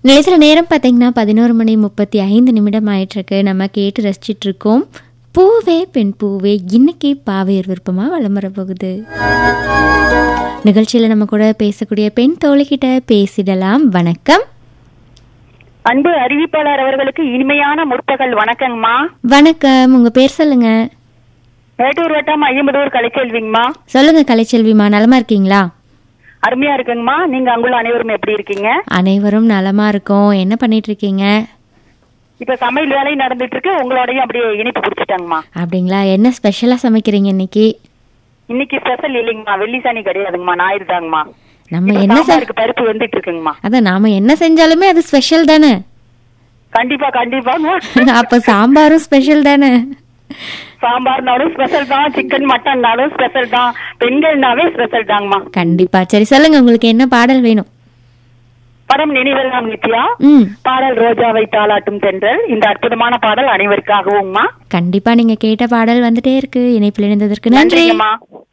நிலையத்தில் நேரம் பார்த்தீங்கன்னா பதினோரு மணி முப்பத்தி ஐந்து நிமிடம் ஆயிட்டிருக்கு நம்ம கேட்டு ரசிச்சிட்டு இருக்கோம் பூவே பெண் பூவே இன்னைக்கு பாவையர் விருப்பமாக வலம் வரப்போகுது நிகழ்ச்சியில் நம்ம கூட பேசக்கூடிய பெண் தோழிக்கிட்ட பேசிடலாம் வணக்கம் அன்பு அறிவிப்பாளர் அவர்களுக்கு இனிமையான முற்பகல் வணக்கங்கம்மா வணக்கம் உங்க பேர் சொல்லுங்க மேட்டூர் வட்டம் ஐயம்பதூர் கலைச்செல்விங்கம்மா சொல்லுங்க கலைச்செல்விமா நலமா இருக்கீங்களா அருமையா இருக்குங்கம்மா நீங்க அங்குள்ள அனைவரும் எப்படி இருக்கீங்க அனைவரும் நலமா இருக்கோம் என்ன பண்ணிட்டு இருக்கீங்க இப்ப சமையல் வேலை நடந்துட்டு இருக்கு உங்களோடயும் அப்படியே இனிப்பு பிடிச்சிட்டாங்கம்மா அப்படிங்களா என்ன ஸ்பெஷலாக சமைக்கிறீங்க இன்னைக்கு இன்னைக்கு ஸ்பெஷல் இல்லைங்கம்மா வெள்ளி சனி கிடையாதுங்கம்மா ஞாயிறு தாங்கம்மா நம்ம இப்ப என்ன செ- சாம்பாருக்கு பருப்பு வந்துட்டு இருக்குங்கம்மா அதான் நாம என்ன செஞ்சாலுமே அது ஸ்பெஷல் தானே கண்டிப்பா கண்டிப்பாங்க அப்ப சாம்பாரும் ஸ்பெஷல் தானே சாம்பார்னாலும் ஸ்பெஷல் தான் சிக்கன் மட்டன்னாலும் ஸ்பெஷல் தான் பெண்கள்னாவே ஸ்பெஷல் தாங்கம்மா கண்டிப்பா சரி சொல்லுங்க உங்களுக்கு என்ன பாடல் வேணும் படம் நினைவெல்லாம் நித்யா ம் பாடல் ரோஜாவை தாளாட்டும் தென்றல் இந்த அற்புதமான பாடல் அனைவருக்காகவும்மா கண்டிப்பா நீங்க கேட்ட பாடல் வந்துட்டே இருக்கு இணைப்பில் இணைந்ததற்கு நன்றி நன்றிங்கம்மா